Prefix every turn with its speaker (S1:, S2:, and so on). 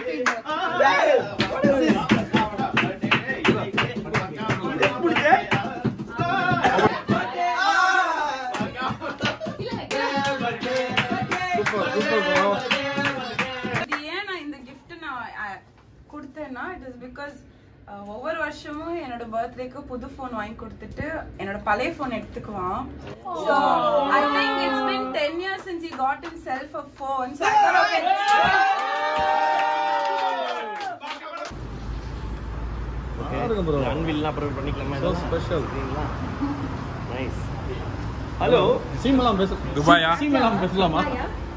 S1: இது ஏன் நான் இந்த gift நான் அஹ், கொடுத்தேன்னா இட் இஸ் பிகாஸ் ஒவ்வொரு வருஷமும் என்னோட பர்த்டேக்கு புது ஃபோன் வாங்கி கொடுத்துட்டு என்னோட பழைய ஃபோன் எடுத்துக்குவான் So, I think it's been 10 years since he got himself a phone. So I thought, okay.
S2: அன்வில்லாம் அப்புறம் பண்ணிக்கலாமா
S3: So special.
S2: நைஸ் ஹலோ
S3: சீமெல்லாம் பேச
S4: துபாயா?
S3: சீமெல்லாம் பேசலாமா